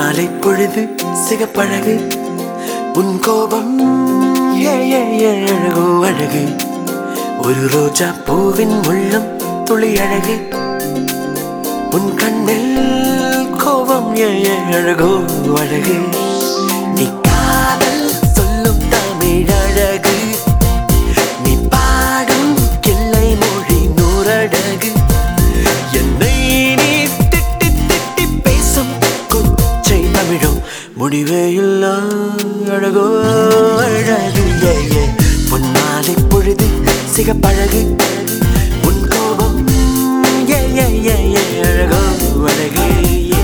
மாலை பொழுது சிகப்பழகு உன் கோபம் ஏ ஏ ஏ அழகோ அழகு ஒரு ரோஜா பூவின் உள்ளம் துளி அழகு உன் கண்ணில் கோபம் ஏ ஏ அழகோ அழகு நீ காதல் சொல்லும் தமிழ் அழகு நீ பாடும் கிள்ளை மொழி நூறடகு என்னை நீ திட்டி திட்டி பேசும் கொச்சை தமிழும் முடிவே இல்லா அழகோ அழகு ஏ ஏ பொன்னாலை பொழுது சிகப்பழகு உன் கோபம் ஏ ஏ ஏ ஏ அழகோ அழகு ஏ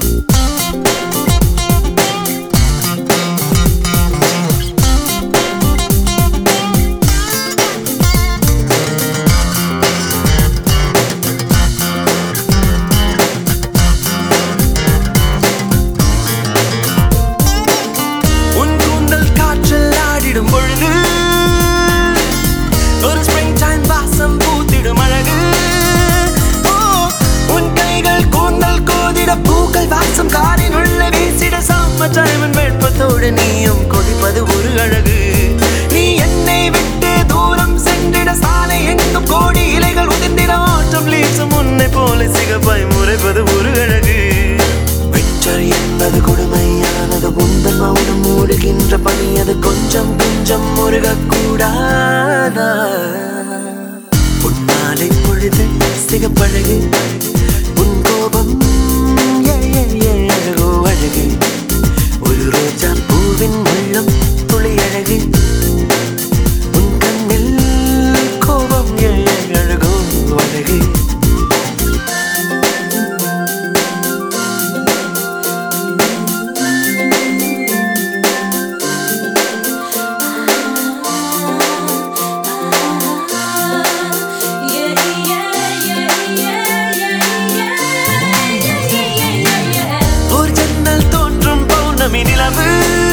உன் கூந்தல் காற்றில் ஆடிடும் பொழுது ஒரு ஸ்ப்ரிங் டைம் வாசம் பூத்திடும் அழகு ஓ, உன் கைகள் கூந்தல் கோதிட பூக்கள் வாசம் காரின் உள்ள வீசிட சம்மர் டைமன் வெட்பத்தோடு நீயும் கொடிப்பது ஒரு அழகு நீ என்னை விட்டு தூரம் சென்றிட சாலை எங்கும் கோடி இலைகள் உதிர்ந்திட ஆட்டம் லீசும் உன்னை போல சிகப்பாய் முறைப்பது ஒரு அழகு விக்டர் என்பது கொடுமையானது உந்தன் மௌனம் மூடுகின்ற பணி அது கொஞ்சம் கொஞ்சம் முருகக்கூடாதா உன்னாலை பொழுது சிகப்பழகு உன் கோபம் ஏ ஏ ஏ அழகோ அழகு ஒரு ரோஜா பூவின் உள்ளம் துளி அழகு உன் கண்ணில் கோபம் ஏ ஏ அழகோ அழகு ஒரு ஜன்னல் தோன்றும் பௌர்ணமி நிலவு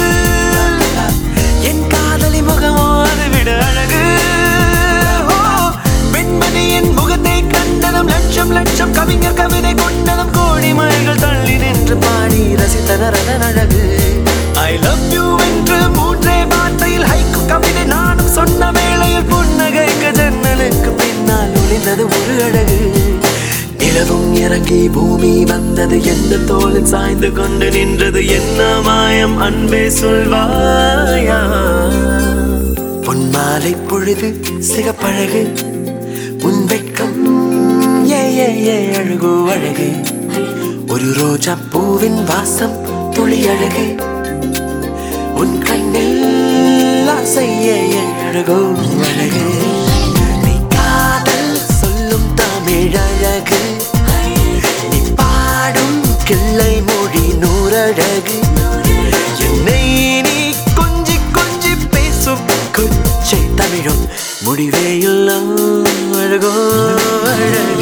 என் காதலி முகமோ அதை விட அழகு ஓ, பெண்மணியின் முகத்தை கண்டதும் லட்சம் லட்சம் கவிஞர் கவிதை கொண்டதும் கோடி மழைகள் தள்ளி நின்று பாடி ரசித்தனர் அதன் அழகு ஐ லவ் யூ என்று மூன்றே வார்த்தையில் ஹைக்கு கவிதை நானும் சொன்ன வேளையில் புன்னகைக்கு ஜன்னலுக்கு பின்னால் ஒளிந்தது ஒரு அழகு நிலவும் இறங்கி பூமி வந்தது எந்த தோளில் சாய்ந்து கொண்டு நின்றது என்ன மாயம் அன்பே சொல்வாயா பொன்மாலை பொழுது சிகப்பழகு உன் வெட்கம் ஏ ஏ ஏ அழகோ அழகு ஒரு ரோஜா பூவின் வாசம் துளி அழகு உன் கண்ணில் ஆசை ஏ ஏ அழகோ அழகு நீ காதல் சொல்லும் தமிழ் அழகு நீ பாடும் கிள்ளை மொழி நூறழகு என்னை நீ கொஞ்சி கொஞ்சி பேசும் கொச்சை தமிழும் முடிவே இல்லா அழகோ அழகு